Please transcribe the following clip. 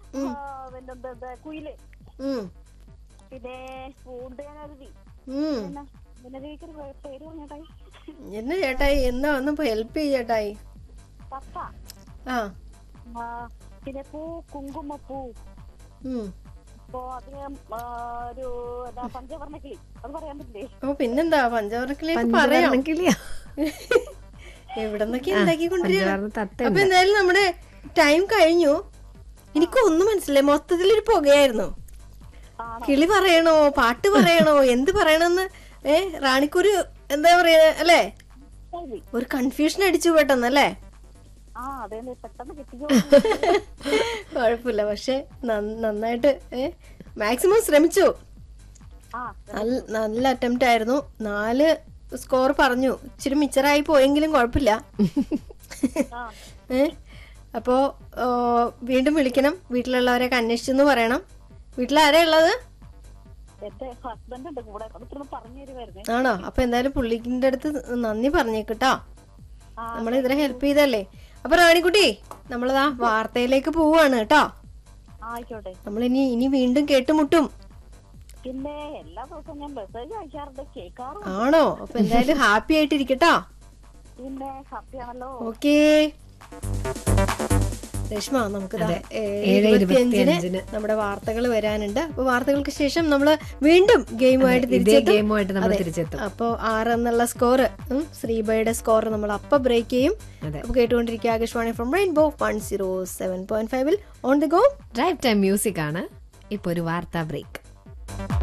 പിന്നെന്താ കുയില് ഉം, പിന്നെ പൂന്തേനരുവി ഉം. പിന്നെ പിന്നെ ചേച്ചിയുടെ പേ- പേര് പറഞ്ഞേട്ടായി എന്നെ ചേട്ടായി എന്നാ വന്നപ്പോ ഹെൽപ്പ് ചെയ്യ ചേട്ടായി പപ്പ ആ ആ, പിന്നെ പൂ കുങ്കുമപ്പൂ ഉം. അപ്പോ അതിന് ആ, ഒരു എന്താ പഞ്ചവർണ്ണ കിളി അത് പറയാൻ പറ്റില്ലേ ഓ പിന്നെന്താ പഞ്ചവർണ്ണക്കിലേക്ക് പറയാം പഞ്ചവർണ്ണ കിളിയാ എവിടെന്നൊക്കെ ഉണ്ടാക്കിക്കൊണ്ടിരിക്കുക പഞ്ചവർണ്ണ തത്ത അപ്പൊ എന്തായാലും നമ്മുടെ ടൈം കഴിഞ്ഞു എനിക്കൊന്നും മനസ്സിലായി മൊത്തത്തിലൊരു പുകയായിരുന്നു ആണോ? കിളി പറയണോ പാട്ട് പറയണോ എന്ത് പറയണമെന്ന് ഏ റാണിക്കൊരു എന്താ പറയാ അല്ലേ ശരി. ഒരു കൺഫ്യൂഷൻ അടിച്ചു പെട്ടെന്നല്ലേ ആ അതെ പെട്ടെന്ന് കിട്ടിയോ കുഴപ്പമില്ല പക്ഷെ നന്ന- നന്നായിട്ട് ഏ മാക്സിമം ശ്രമിച്ചു ആ നല്ല നല്ല അറ്റംപ്റ്റ് ആയിരുന്നു നാല് സ്കോർ പറഞ്ഞു ഇച്ചിരി മിച്ചറായി പോയെങ്കിലും കുഴപ്പമില്ല ആ ഏ അപ്പോ ഓ, വീണ്ടും വിളിക്കണം വീട്ടിലുള്ളവരെയൊക്കെ അന്വേഷിച്ചെന്ന് പറയണം വീട്ടിലാരാ ഉള്ളത് എന്റെ ഹസ്ബൻഡ് ഉണ്ട് കൂടെ അത് ഇത്ര പറഞ്ഞു തരുമായിരുന്നേ ആണോ അപ്പൊ എന്തായാലും പുള്ളിക്കിന്റെ അടുത്ത് നന്ദി പറഞ്ഞേക്കട്ടോ ആ. നമ്മൾ ഇതിനെ ഹെൽപ്പ് ചെയ്തല്ലേ അപ്പൊ റാണിക്കുട്ടി നമ്മളതാ വാർത്തയിലേക്ക് പോവാണ് കേട്ടോ ആയിക്കോട്ടെ നമ്മൾ ഇനി ഇനി വീണ്ടും കേട്ടുമുട്ടും പിന്നെ എല്ലാ ദിവസവും ഞാൻ മെസ്സേജ് അയക്കാറുണ്ട് കേൾക്കാറും ആണോ അപ്പൊ എന്തായാലും ഹാപ്പി ആയിട്ടിരിക്കട്ടോ പിന്നെ ഹാപ്പിയാണല്ലോ ഓക്കേ രശ്മ നമുക്ക് ദാ, ഏ, ഏഴ് ഇരുപത്തിയഞ്ചിന് ഇരുപത്തിയഞ്ചിന് നമ്മുടെ വാർത്തകൾ വരാനുണ്ട് അപ്പൊ വാർത്തകൾക്ക് ശേഷം നമ്മൾ വീണ്ടും ഗെയിമുമായിട്ട് ഇതേ തിരിച്ചെത്തും ഗെയിമുമായിട്ട് നമ്മൾ അതെ. തിരിച്ചെത്തും അപ്പോ ആറ് എന്നുള്ള സ്കോർ ശ്രീബയുടെ സ്കോർ നമ്മൾ അപ്പ ബ്രേക്ക് ചെയ്യും അതെ അപ്പൊ കേട്ടുകൊണ്ടിരിക്കുക Akashvani from rainbow one zero seven point ഫൈവിൽ on the go drive time music ആണ് ഇപ്പൊ ഒരു വാർത്താ ബ്രേക്ക്